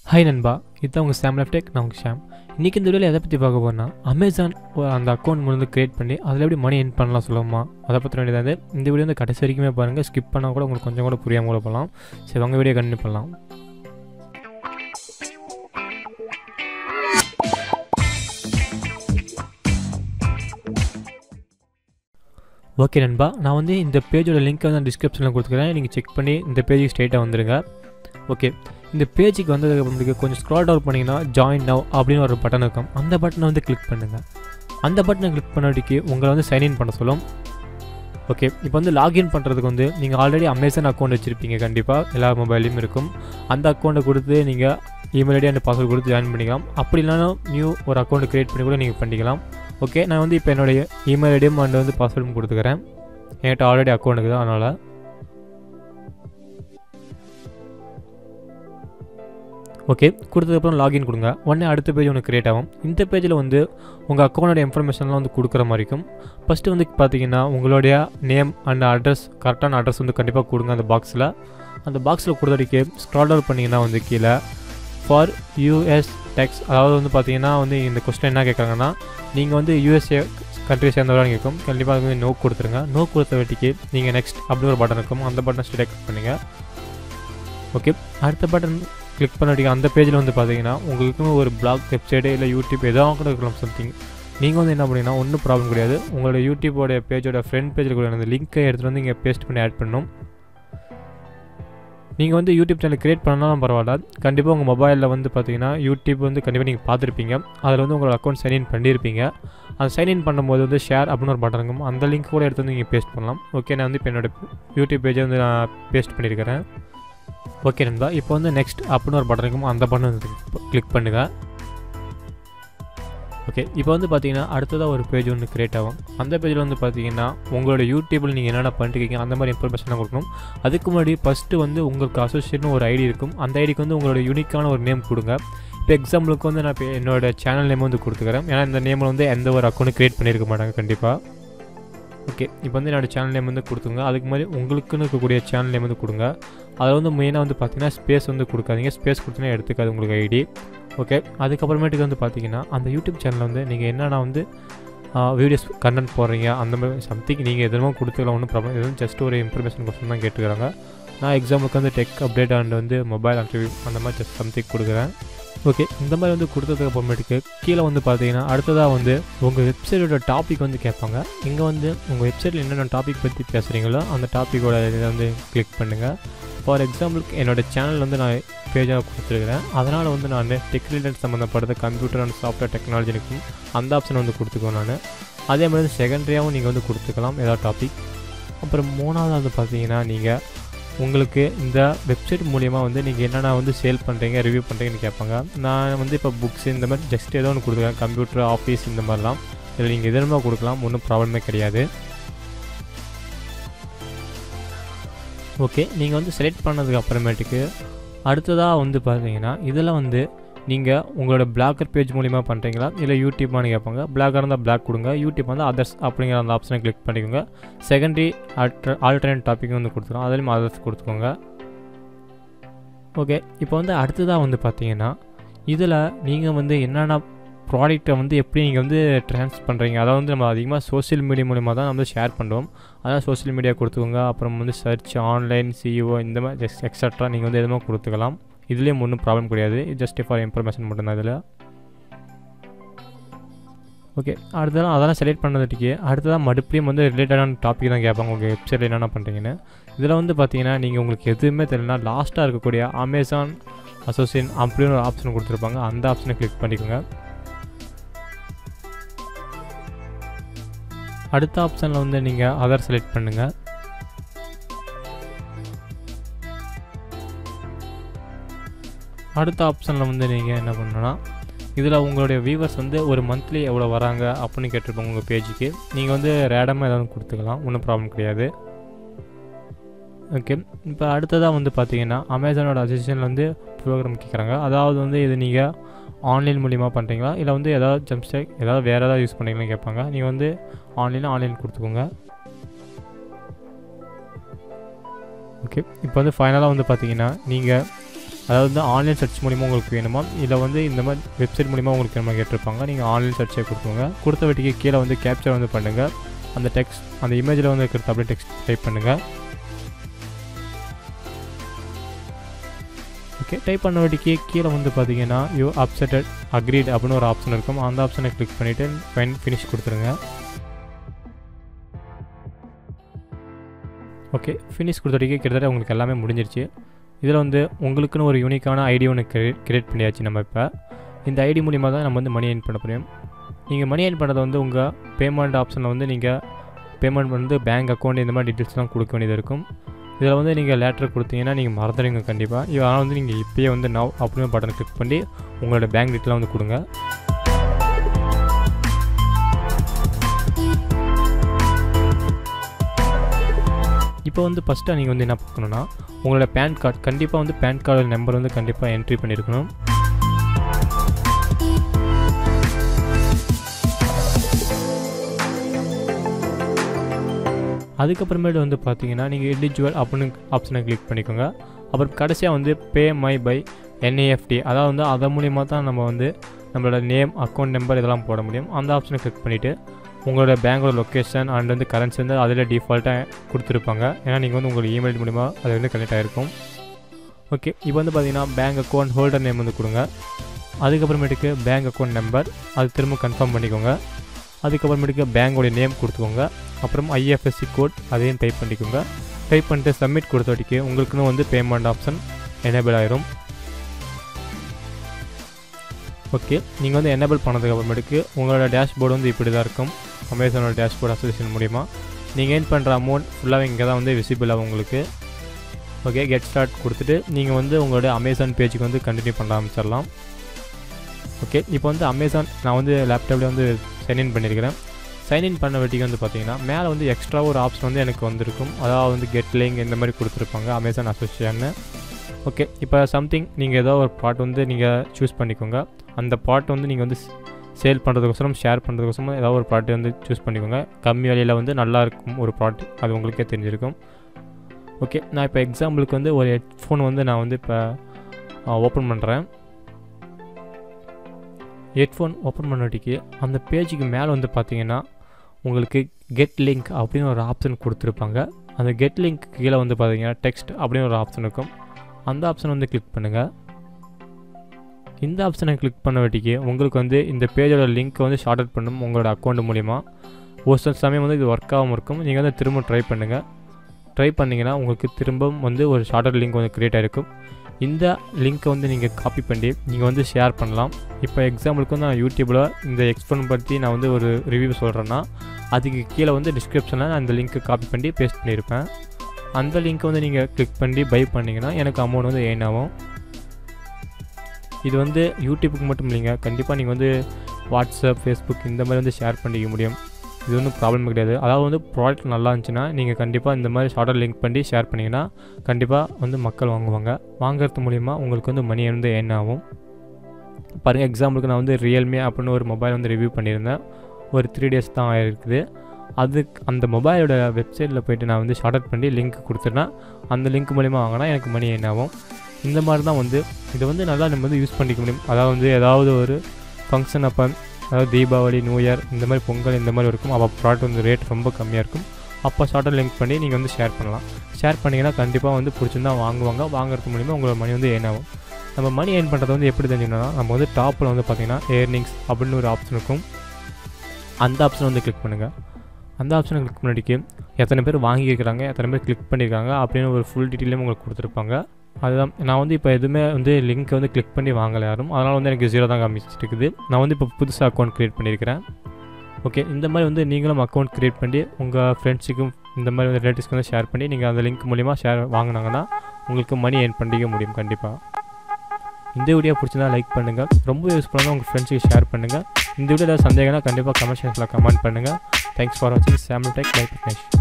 hi நண்பா இதுதான் உங்கள் சாம் டெக் நான் உங்கள் ஷாம் இன்றைக்கி இந்த வீடியோவில் எதை பற்றி பார்க்க போகிறேன்னா அமேசான் ஒரு அந்த அக்கௌண்ட் மூலம் க்ரியேட் பண்ணி அதில் எப்படி மணி என் பண்ணலாம் சொல்லுமா அதை பற்றி வேண்டியது இந்த வீடியோ வந்து கடைசி வரைக்குமே பாருங்கள் ஸ்கிப் பண்ணால் கூட உங்களுக்கு கொஞ்சம் கூட புரியாமல் கூட போகலாம் சரி உங்கள் வீடியோ கண்டினியூ பண்ணலாம் ஓகே நண்பா நான் வந்து இந்த பேஜோட லிங்க்கை வந்து டிஸ்கிரிப்ஷனில் கொடுத்துக்கிறேன் நீங்கள் செக் பண்ணி இந்த பேஜுக்கு ஸ்ட்ரெயிட்டாக வந்துடுங்க ஓகே இந்த பேஜுக்கு வந்ததுக்கு அப்புறமேட்டுக்கு கொஞ்சம் ஸ்க்ரால் டவுன் பண்ணிங்கன்னா ஜாயின் நவ் அப்படின்னு ஒரு பட்டன் இருக்கும் அந்த பட்டனை வந்து கிளிக் பண்ணுங்கள் அந்த பட்டனை கிளிக் பண்ணாட்டிக்கு உங்களை வந்து சைன்இன் பண்ண சொல்லும் ஓகே இப்போ வந்து லாகின் பண்ணுறதுக்கு வந்து நீங்கள் ஆல்ரெடி அமேசான் அக்கௌண்ட் வச்சுருப்பீங்க கண்டிப்பாக எல்லா மொபைல்லையும் இருக்கும் அந்த அக்கௌண்ட்டை கொடுத்து நீங்கள் இமெயில் ஐடி அண்ட் பாஸ்வேர்டு கொடுத்து ஜாயின் பண்ணிக்கலாம் அப்படி இல்லைனா நியூ ஒரு அக்கௌண்ட் க்ரியேட் பண்ணி கூட நீங்கள் பண்ணிக்கலாம் ஓகே நான் வந்து இப்போ என்னுடைய இமெயில் ஐடியும் அண்ட் வந்து பாஸ்வேர்டும் கொடுத்துக்கிறேன் என்கிட்ட ஆல்ரெடி அக்கௌண்ட் இருக்குது அதனால் ஓகே கொடுத்ததுக்கப்புறம் லாகின் கொடுங்க உடனே அடுத்த பேஜ் ஒன்று க்ரியேட் ஆகும் இந்த பேஜில் வந்து உங்கள் அக்கௌண்டோட இன்ஃபர்மேஷன்லாம் வந்து கொடுக்குற மாதிரி இருக்கும் ஃபஸ்ட்டு வந்து பார்த்தீங்கன்னா உங்களுடைய நேம் அண்ட் அட்ரஸ் கரெக்டான அட்ரஸ் வந்து கண்டிப்பாக கொடுங்க அந்த பாக்ஸில் அந்த பாக்ஸில் கொடுத்தடிக்கு ஸ்க்ரால் டவுன் பண்ணிங்கன்னா வந்து கீழே ஃபார் யூஎஸ் டெக்ஸ் அதாவது வந்து பார்த்தீங்கன்னா வந்து இந்த கொஸ்டின் என்ன கேட்குறாங்கன்னா நீங்கள் வந்து யூஎஸ்ஏ கண்ட்ரி சேர்ந்தவராக கேட்கும் கண்டிப்பாக வந்து நோ கொடுத்துருங்க நோ கொடுத்த வெட்டிக்கு நீங்கள் நெக்ஸ்ட் அப்படி ஒரு பட்டன் இருக்கும் அந்த பட்டனை செலக்ட் பண்ணுங்கள் ஓகே அடுத்த பட்டன் கிளிக் பண்ணாட்டிங்க அந்த பேஜில் வந்து பார்த்தீங்கன்னா உங்களுக்கு ஒரு பிளாக் வெப்சைட்டு இல்லை யூடியூப் எதாவது கூட இருக்கலாம் சம்திங் நீங்கள் வந்து என்ன பண்ணீங்கன்னா ஒன்றும் ப்ராப்ளம் கிடையாது உங்களோட யூடியூபோட பேஜோட ஃப்ரண்ட் பேஜில் கூட அந்த லிங்க்கை எடுத்துகிட்டு வந்து இங்கே பேஸ்ட் பண்ணி ஆட் பண்ணணும் நீங்கள் வந்து யூடியூப் சேனல் க்ரியேட் பண்ணாலும் பரவாயில்ல கண்டிப்பாக உங்கள் மொபைலில் வந்து பார்த்தீங்கன்னா யூடியூப் வந்து கண்டிப்பாக நீங்கள் பார்த்துருப்பீங்க அதில் வந்து உங்களோட அக்கௌண்ட் சைன்இன் பண்ணியிருப்பீங்க அந்த சைன்இன் பண்ணும்போது வந்து ஷேர் அப்படின்னு ஒரு பட்டன் இருக்கும் அந்த லிங்க் கூட எடுத்து வந்து நீங்கள் பேஸ்ட் பண்ணலாம் ஓகே நான் வந்து இப்போ என்னோட யூடியூப் பேஜை வந்து நான் பேஸ்ட் பண்ணியிருக்கிறேன் ஓகே நண்பா இப்போ வந்து நெக்ஸ்ட் அப்படின்னு ஒரு பட்டன் இருக்கும் அந்த பட்டன் வந்து கிளிக் பண்ணுங்கள் ஓகே இப்போ வந்து பார்த்தீங்கன்னா அடுத்ததாக ஒரு பேஜ் ஒன்று க்ரியேட் ஆகும் அந்த பேஜில் வந்து பார்த்தீங்கன்னா உங்களோட யூடியூப்பில் நீங்கள் என்னென்ன பண்ணிருக்கீங்க அந்த மாதிரி இன்ஃபர்மேஷன் கொடுக்கணும் அதுக்கு முன்னாடி ஃபஸ்ட்டு வந்து உங்களுக்கு அசோசியேட்னு ஒரு ஐடி இருக்கும் அந்த ஐடிக்கு வந்து உங்களோட யூனிக்கான ஒரு நேம் கொடுங்க இப்போ எக்ஸாம்பிளுக்கு வந்து நான் இப்போ என்னோட சேனல் நேம் வந்து கொடுத்துக்கிறேன் ஏன்னா இந்த நேமில் வந்து எந்த ஒரு அக்கௌண்ட் க்ரியேட் பண்ணியிருக்க மாட்டாங்க கண்டிப்பாக ஓகே இப்போ வந்து என்னோடய சேனல் நேம் வந்து கொடுத்துங்க அதுக்கு மாதிரி உங்களுக்குன்னு இருக்கக்கூடிய சேனல் நேம் வந்து கொடுங்க அதில் வந்து மெயினாக வந்து பார்த்தீங்கன்னா ஸ்பேஸ் வந்து கொடுக்காதீங்க ஸ்பேஸ் கொடுத்தீங்கன்னா எடுத்துக்காது உங்களுக்கு ஐடி ஓகே அதுக்கப்புறமேட்டுக்கு வந்து பார்த்தீங்கன்னா அந்த யூடியூப் சேனலில் வந்து நீங்கள் என்னென்ன வந்து வீடியோஸ் கண்டென்ட் போடுறீங்க அந்த மாதிரி சம்திங் நீங்கள் எதுவும் கொடுத்துக்கலாம் ஒன்றும் ப்ராப்ளம் எதுவும் ஜஸ்ட் ஒரு இன்ஃபர்மேஷன் கொஸ்டின் தான் கேட்டுக்கிறாங்க நான் எக்ஸாம்பிளுக்கு வந்து டெக் அப்டேட் அண்ட் வந்து மொபைல் இன்டர்வியூ அந்த மாதிரி ஜஸ்ட் சம்திங் கொடுக்குறேன் ஓகே இந்த மாதிரி வந்து கொடுத்ததுக்கு அப்புறமேட்டுக்கு கீழே வந்து பார்த்தீங்கன்னா அடுத்ததாக வந்து உங்கள் வெப்சைட்டோட டாபிக் வந்து கேட்பாங்க இங்கே வந்து உங்கள் வெப்சைட்டில் என்னென்ன டாபிக் பற்றி பேசுகிறீங்களோ அந்த டாப்பிக்கோட இதை வந்து கிளிக் பண்ணுங்கள் ஃபார் எக்ஸாம்பிளுக்கு என்னோடய சேனல் வந்து நான் பேஜாக கொடுத்துருக்குறேன் அதனால் வந்து நான் டெக் ரிலேட்டட் சம்மந்தப்பட்டது கம்ப்யூட்டர் அண்ட் சாஃப்ட்வேர் டெக்னாலஜி இருக்கும் அந்த ஆப்ஷன் வந்து கொடுத்துக்குவேன் நான் அதே மாதிரி செகண்டரியாகவும் நீங்கள் வந்து கொடுத்துக்கலாம் ஏதாவது டாபிக் அப்புறம் மூணாவது வந்து பார்த்தீங்கன்னா நீங்கள் உங்களுக்கு இந்த வெப்சைட் மூலியமாக வந்து நீங்கள் என்னென்ன வந்து சேல் பண்ணுறீங்க ரிவ்யூ பண்ணுறீங்கன்னு கேட்பாங்க நான் வந்து இப்போ புக்ஸ் இந்த மாதிரி ஜஸ்ட் ஏதோ ஒன்று கொடுத்துருக்கேன் கம்ப்யூட்டர் ஆஃபீஸ் இந்த மாதிரிலாம் இதில் நீங்கள் எதுவுமே கொடுக்கலாம் ஒன்றும் ப்ராப்ளமே கிடையாது ஓகே நீங்கள் வந்து செலக்ட் பண்ணதுக்கு அப்புறமேட்டுக்கு அடுத்ததாக வந்து பார்த்தீங்கன்னா இதில் வந்து நீங்கள் உங்களோட பிளாக்கர் பேஜ் மூலிமா பண்ணுறீங்களா இல்லை யூடியூப்னு கேட்பாங்க பிளாக்காக இருந்தால் பிளாக் கொடுங்க யூடியூப் வந்து அதர்ஸ் அப்படிங்கிற அந்த ஆப்ஷனை கிளிக் பண்ணிக்கோங்க செகண்டரி ஆல்டர் ஆல்டர்னேட் டாபிக் வந்து கொடுத்துருவோம் அதுலேயும் அதர்ஸ் கொடுத்துக்கோங்க ஓகே இப்போ வந்து அடுத்ததாக வந்து பார்த்தீங்கன்னா இதில் நீங்கள் வந்து என்னென்ன ப்ராடக்ட்டை வந்து எப்படி நீங்கள் வந்து ட்ரான்ஸ் பண்ணுறீங்க அதாவது வந்து நம்ம அதிகமாக சோஷியல் மீடியா மூலிமா தான் நம்ம ஷேர் பண்ணுறோம் அதான் சோஷியல் மீடியா கொடுத்துக்கோங்க அப்புறம் வந்து சர்ச் ஆன்லைன் சிஇஓ இந்த மாதிரி ஜஸ்ட் எக்ஸட்ரா நீங்கள் வந்து எதுவுமே கொடுத்துக்கலாம் இதுலேயும் ஒன்றும் ப்ராப்ளம் கிடையாது ஜஸ்ட் ஃபார் இன்ஃபர்மேஷன் மட்டும்தான் இதில் ஓகே அடுத்ததான் அதெல்லாம் செலக்ட் பண்ணதுக்கு அடுத்ததான் மறுபடியும் வந்து ரிலேட்டடான டாபிக் தான் கேட்பாங்க உங்கள் வெப்சைட்டில் என்னென்ன பண்ணுறீங்கன்னு இதில் வந்து பார்த்தீங்கன்னா நீங்கள் உங்களுக்கு எதுவுமே தெரியலனா லாஸ்ட்டாக இருக்கக்கூடிய அமேசான் அசோசியேட் அப்படின்னு ஒரு ஆப்ஷன் கொடுத்துருப்பாங்க அந்த ஆப்ஷனை கிளிக் பண்ணிக்கோங்க அடுத்த ஆப்ஷனில் வந்து நீங்கள் அதர் செலக்ட் பண்ணுங்கள் அடுத்த ஆப்ஷனில் வந்து நீங்கள் என்ன பண்ணணும்னா இதில் உங்களுடைய வியூவர்ஸ் வந்து ஒரு மந்த்லி எவ்வளோ வராங்க அப்படின்னு கேட்டிருப்பாங்க உங்கள் பேஜுக்கு நீங்கள் வந்து ரேடமாக ஏதாவது கொடுத்துக்கலாம் ஒன்றும் ப்ராப்ளம் கிடையாது ஓகே இப்போ அடுத்ததாக வந்து பார்த்தீங்கன்னா அமேசானோட அசிஸ்டன்ட் வந்து ப்ரோக்ராம் கேட்குறாங்க அதாவது வந்து இது நீங்கள் ஆன்லைன் மூலிமா பண்ணுறீங்களா இல்லை வந்து ஏதாவது ஜம்ஸ்டேக் ஏதாவது வேறு ஏதாவது யூஸ் பண்ணுறீங்களான்னு கேட்பாங்க நீங்கள் வந்து ஆன்லைனில் ஆன்லைன் கொடுத்துக்கோங்க ஓகே இப்போ வந்து ஃபைனலாக வந்து பார்த்தீங்கன்னா நீங்கள் அதாவது வந்து ஆன்லைன் சர்ச் மூலிமா உங்களுக்கு வேணுமா இல்லை வந்து இந்த மாதிரி வெப்சைட் மூலிமா உங்களுக்கு வேணுமா கேட்டிருப்பாங்க நீங்கள் ஆன்லைன் சர்ச்சை கொடுத்துருங்க கொடுத்த வட்டிக்கு கீழே வந்து கேப்சர் வந்து பண்ணுங்கள் அந்த டெக்ஸ்ட் அந்த இமேஜில் வந்து இருக்கிற அப்படியே டெக்ஸ்ட் டைப் பண்ணுங்கள் ஓகே டைப் பண்ண வட்டிக்கு கீழே வந்து பார்த்தீங்கன்னா யூ அப்செட்டட் அக்ரீட் அப்படின்னு ஒரு ஆப்ஷன் இருக்கும் அந்த ஆப்ஷனை கிளிக் பண்ணிவிட்டு ஃபைன் ஃபினிஷ் கொடுத்துருங்க ஓகே ஃபினிஷ் கொடுத்த வரைக்கும் கிட்டத்தட்ட உங்களுக்கு எல்லாமே முடிஞ்சிருச்சு இதில் வந்து உங்களுக்குன்னு ஒரு யூனிக்கான ஐடி ஒன்று கிரியேட் கிரியேட் பண்ணியாச்சு நம்ம இப்போ இந்த ஐடி மூலிமா தான் நம்ம வந்து மணி ஏர்ன் பண்ண முடியும் நீங்கள் மணி ஏர்ன் பண்ணுறது வந்து உங்கள் பேமெண்ட் ஆப்ஷனில் வந்து நீங்கள் பேமெண்ட் வந்து பேங்க் அக்கௌண்ட் இந்த மாதிரி டீட்டெயில்ஸ்லாம் கொடுக்க வேண்டியது இருக்கும் இதில் வந்து நீங்கள் லேட்டர் கொடுத்தீங்கன்னா நீங்கள் மறந்துடுங்க கண்டிப்பாக இதனால் வந்து நீங்கள் இப்போயே வந்து நவ் அப்படின்னு பட்டனை கிளிக் பண்ணி உங்களோட பேங்க் டீட்டெயிலாம் வந்து கொடுங்க இப்போ வந்து ஃபஸ்ட்டாக நீங்கள் வந்து என்ன பார்க்கணுன்னா உங்களோட பேன் கார்டு கண்டிப்பாக வந்து பேன் கார்டு நம்பர் வந்து கண்டிப்பாக என்ட்ரி பண்ணியிருக்கணும் அதுக்கப்புறமேட்டு வந்து பார்த்தீங்கன்னா நீங்கள் இண்டிவிஜுவல் அப்படின்னு ஆப்ஷனை கிளிக் பண்ணிக்கோங்க அப்புறம் கடைசியாக வந்து பே மை பை என்ஏஎஃப்டி அதாவது வந்து அதன் மூலிமா தான் நம்ம வந்து நம்மளோட நேம் அக்கௌண்ட் நம்பர் இதெல்லாம் போட முடியும் அந்த ஆப்ஷனை கிளிக் பண்ணிவிட்டு உங்களோட பேங்கோட லொக்கேஷன் அண்ட் வந்து கரன்சி வந்து அதில் டிஃபால்ட்டாக கொடுத்துருப்பாங்க ஏன்னா நீங்கள் வந்து உங்களோட இமெயில் மூலிமா அது வந்து கனெக்ட் ஆகிருக்கும் ஓகே இப்போ வந்து பார்த்தீங்கன்னா பேங்க் அக்கௌண்ட் ஹோல்டர் நேம் வந்து கொடுங்க அதுக்கப்புறமேட்டுக்கு பேங்க் அக்கௌண்ட் நம்பர் அது திரும்ப கன்ஃபார்ம் பண்ணிக்கோங்க அதுக்கப்புறமேட்டுக்கு பேங்கோடைய நேம் கொடுத்துக்கோங்க அப்புறம் ஐஎஃப்எஸ்சி கோட் அதையும் டைப் பண்ணிக்கோங்க டைப் பண்ணிட்டு சப்மிட் கொடுத்த வட்டிக்கு உங்களுக்குன்னு வந்து பேமெண்ட் ஆப்ஷன் எனேபிள் ஆயிரும் ஓகே நீங்கள் வந்து எனேபிள் பண்ணதுக்கு அப்புறமேட்டுக்கு உங்களோட டேஷ்போர்டு வந்து இப்படி தான் இருக்கும் அமேசானோட டேஷ்போர்ட் அசோசியேஷன் மூலிமா நீங்கள் ஏர்ன் பண்ணுற அமௌண்ட் ஃபுல்லாக இங்கே தான் வந்து விசிபிள் ஆகும் உங்களுக்கு ஓகே கெட் ஸ்டார்ட் கொடுத்துட்டு நீங்கள் வந்து உங்களோட அமேசான் பேஜுக்கு வந்து கண்டினியூ பண்ண ஆரம்பிச்சிடலாம் ஓகே இப்போ வந்து அமேசான் நான் வந்து லேப்டாப்பில் வந்து சைன்இன் பண்ணியிருக்கிறேன் சைன்இன் பண்ண வட்டிக்கு வந்து பார்த்தீங்கன்னா மேலே வந்து எக்ஸ்ட்ரா ஒரு ஆப்ஷன் வந்து எனக்கு வந்திருக்கும் அதாவது வந்து கெட் லிங்க் இந்த மாதிரி கொடுத்துருப்பாங்க அமேசான் அசோசியேஷன்னு ஓகே இப்போ சம்திங் நீங்கள் ஏதோ ஒரு பாட் வந்து நீங்கள் சூஸ் பண்ணிக்கோங்க அந்த பாட் வந்து நீங்கள் வந்து சேல் பண்ணுறதுக்கோசரம் ஷேர் பண்ணுறதுக்கோசரம் ஏதாவது ஒரு ப்ராடக்ட் வந்து சூஸ் பண்ணிக்கோங்க கம்மி விலையில் வந்து நல்லா இருக்கும் ஒரு ப்ராடக்ட் அது உங்களுக்கே தெரிஞ்சிருக்கும் ஓகே நான் இப்போ எக்ஸாம்பிளுக்கு வந்து ஒரு ஹெட்ஃபோன் வந்து நான் வந்து இப்போ ஓப்பன் பண்ணுறேன் ஹெட்ஃபோன் ஓப்பன் பண்ணட்டிக்கு அந்த பேஜுக்கு மேலே வந்து பார்த்தீங்கன்னா உங்களுக்கு கெட் லிங்க் அப்படின்னு ஒரு ஆப்ஷன் கொடுத்துருப்பாங்க அந்த கெட் லிங்க் கீழே வந்து பார்த்தீங்கன்னா டெக்ஸ்ட் அப்படின்னு ஒரு ஆப்ஷன் இருக்கும் அந்த ஆப்ஷன் வந்து கிளிக் பண்ணுங்கள் இந்த ஆப்ஷனை கிளிக் பண்ண வட்டிக்கு உங்களுக்கு வந்து இந்த பேஜோட லிங்க்கை வந்து ஷார்ட் அவுட் பண்ணும் உங்களோட அக்கௌண்ட் மூலிமா ஒரு சில சமயம் வந்து இது ஒர்க் ஆகாமல் இருக்கும் நீங்கள் வந்து திரும்ப ட்ரை பண்ணுங்கள் ட்ரை பண்ணிங்கன்னா உங்களுக்கு திரும்பவும் வந்து ஒரு ஷார்ட் லிங்க் வந்து க்ரியேட் ஆகிருக்கும் இந்த லிங்க்கை வந்து நீங்கள் காப்பி பண்ணி நீங்கள் வந்து ஷேர் பண்ணலாம் இப்போ எக்ஸாம்பிளுக்கு வந்து நான் யூடியூப்பில் இந்த எக்ஸ்போன் பற்றி நான் வந்து ஒரு ரிவ்யூ சொல்கிறேன்னா அதுக்கு கீழே வந்து டிஸ்கிரிப்ஷனில் நான் அந்த லிங்க்கை காப்பி பண்ணி பேஸ்ட் பண்ணியிருப்பேன் அந்த லிங்க்கை வந்து நீங்கள் கிளிக் பண்ணி பை பண்ணிங்கன்னா எனக்கு அமௌண்ட் வந்து ஏன் ஆகும் இது வந்து யூடியூப்புக்கு மட்டும் இல்லைங்க கண்டிப்பாக நீங்கள் வந்து வாட்ஸ்அப் ஃபேஸ்புக் இந்த மாதிரி வந்து ஷேர் பண்ணிக்க முடியும் இது ஒன்றும் ப்ராப்ளம் கிடையாது அதாவது வந்து ப்ராடக்ட் நல்லா இருந்துச்சுன்னா நீங்கள் கண்டிப்பாக இந்த மாதிரி ஷார்ட்டர் லிங்க் பண்ணி ஷேர் பண்ணிங்கன்னா கண்டிப்பாக வந்து மக்கள் வாங்குவாங்க வாங்குறது மூலிமா உங்களுக்கு வந்து மணி வந்து ஏன் ஆகும் பாருங்கள் எக்ஸாம்பிளுக்கு நான் வந்து ரியல்மி அப்படின்னு ஒரு மொபைல் வந்து ரிவ்யூ பண்ணியிருந்தேன் ஒரு த்ரீ டேஸ் தான் ஆயிருக்குது அதுக்கு அந்த மொபைலோட வெப்சைட்டில் போயிட்டு நான் வந்து ஷார்ட் பண்ணி லிங்க் கொடுத்துட்டேன் அந்த லிங்க் மூலிமா வாங்கினா எனக்கு மணி என்ன ஆகும் இந்த மாதிரி தான் வந்து இதை வந்து நல்லா நம்ம வந்து யூஸ் பண்ணிக்க முடியும் அதாவது வந்து ஏதாவது ஒரு ஃபங்க்ஷன் அப்போ அதாவது தீபாவளி நியூ இயர் இந்த மாதிரி பொங்கல் இந்த மாதிரி இருக்கும் அப்போ ப்ராடக்ட் வந்து ரேட் ரொம்ப கம்மியாக இருக்கும் அப்போ ஷார்ட்டாக லிங்க் பண்ணி நீங்கள் வந்து ஷேர் பண்ணலாம் ஷேர் பண்ணிங்கன்னா கண்டிப்பாக வந்து பிடிச்சிருந்தா வாங்குவாங்க வாங்குறது மூலிமா உங்களோட மணி வந்து ஏன் ஆகும் நம்ம மணி ஏர்ன் பண்ணுறது வந்து எப்படி தெரிஞ்சுக்கணும்னா நம்ம வந்து டாப்பில் வந்து பார்த்திங்கன்னா ஏர்னிங்ஸ் அப்படின்னு ஒரு ஆப்ஷன் இருக்கும் அந்த ஆப்ஷனை வந்து கிளிக் பண்ணுங்கள் அந்த ஆப்ஷனை கிளிக் பண்ணிட்டு எத்தனை பேர் வாங்கியிருக்கிறாங்க எத்தனை பேர் கிளிக் பண்ணியிருக்காங்க அப்படின்னு ஒரு ஃபுல் டீட்டெயிலும் உங்களுக்கு கொடுத்துருப்பாங்க அதுதான் நான் வந்து இப்போ எதுவுமே வந்து லிங்க்கை வந்து கிளிக் பண்ணி வாங்கலை யாரும் அதனால் வந்து எனக்கு ஜீரோ தான் காமிச்சிட்டு இருக்குது நான் வந்து இப்போ புதுசாக அக்கௌண்ட் க்ரியேட் பண்ணியிருக்கிறேன் ஓகே இந்த மாதிரி வந்து நீங்களும் அக்கௌண்ட் க்ரியேட் பண்ணி உங்கள் ஃப்ரெண்ட்ஸுக்கும் இந்த மாதிரி வந்து ரிலேட்டிவ்ஸ்க்கு வந்து ஷேர் பண்ணி நீங்கள் அந்த லிங்க் மூலிமா ஷேர் வாங்கினாங்கன்னா உங்களுக்கு மணி ஏர்ன் பண்ணிக்க முடியும் கண்டிப்பாக இந்த வீடியோ பிடிச்சிருந்தா லைக் பண்ணுங்கள் ரொம்ப யூஸ்ஃபுல்லாக உங்கள் ஃப்ரெண்ட்ஸுக்கு ஷேர் பண்ணுங்கள் இந்த வீடியோ ஏதாவது சந்தேகம்னா கண்டிப்பாக கமெண்ட் செக்ஷனில் கமெண்ட் பண்ணுங்கள் தேங்க்ஸ் ஃபார் வாட்சிங் சாம்பிள் டெக் லைக்